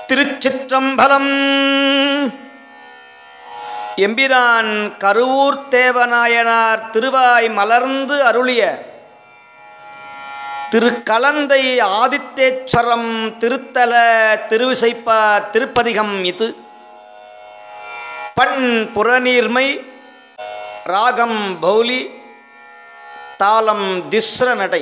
திருச்சிற்றம்பலம் எம்பிரான் கருவூர் தேவநாயனார் திருவாய் மலர்ந்து அருளிய திருக்கலந்தை ஆதித்தேஸ்வரம் திருத்தல திருவிசைப்பா திருப்பதிகம் இது பண் புறநீர்மை ராகம் பௌலி தாளம் திஸ்ர நடை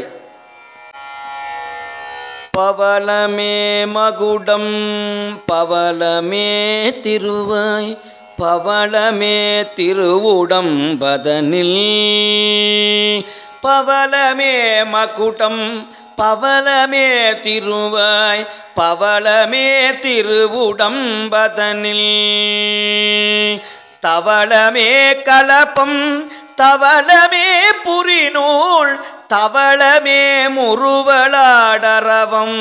பவளமே மகுடம் பவளமே திருவாய் பவளமே திருவுடம் பதனில் பவளமே மகுடம் பவளமே திருவாய் பவளமே திருவுடம் பதனில் தவளமே கலப்பம் தவளமே புரிநூல் தவளமே முறுவலாடரவம்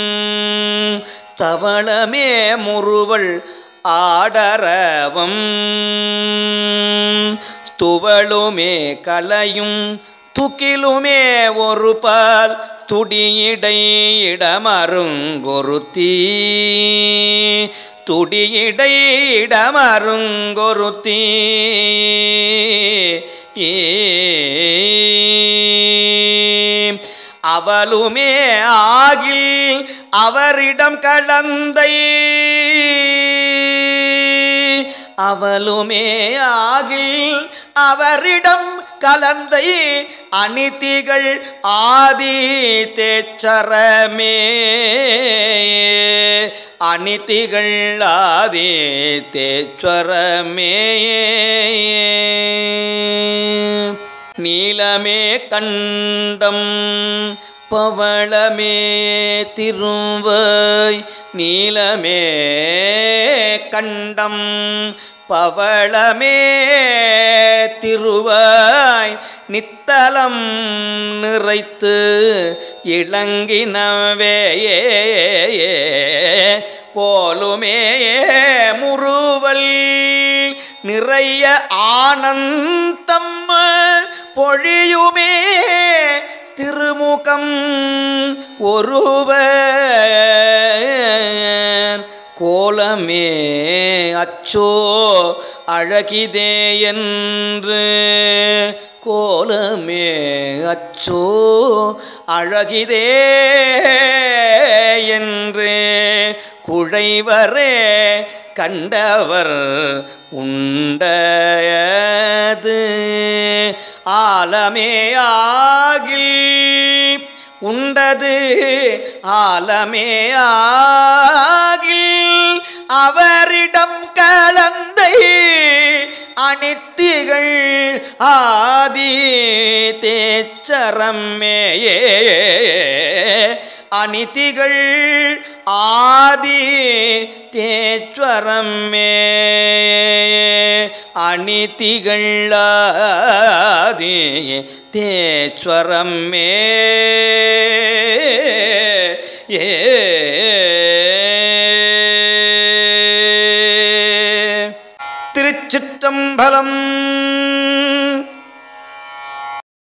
தவளமே முறுவல் ஆடரவம் துவளுமே கலையும் துக்கிலுமே ஒரு பால் துடியிடை இடமருங்கொருத்தீ துடியிடை இடமருங்கொருத்தீ அவளுமே ஆகில் அவரிடம் கலந்தை அவளுமே ஆகில் அவரிடம் கலந்தை அனிதிகள் ஆதி தேச்சரமே அனிதிகள் ஆதி தேச்சரமே நீலமே கண்டம் பவளமே திருவாய் நீலமே கண்டம் பவளமே திருவாய் நித்தலம் நிறைத்து இளங்கினவே போலுமே முறுவல் நிறைய ஆனந்தம் பொழியுமே திருமுகம் ஒருவர் கோலமே அச்சோ அழகிதே என்று கோலமே அச்சோ அழகிதே என்று குழைவரே கண்டவர் உண்டது ஆலமே ஆகி உண்டது ஆலமே ஆகி அவரிடம் கலந்தை அனித்திகள் ஆதி தேச்சரம்மேயே அனிதிகள் ஆதி தேஸ்வரமே அனிதிகள் ஆதி தேஸ்வரமே ஏ திருச்சிற்றம்பலம்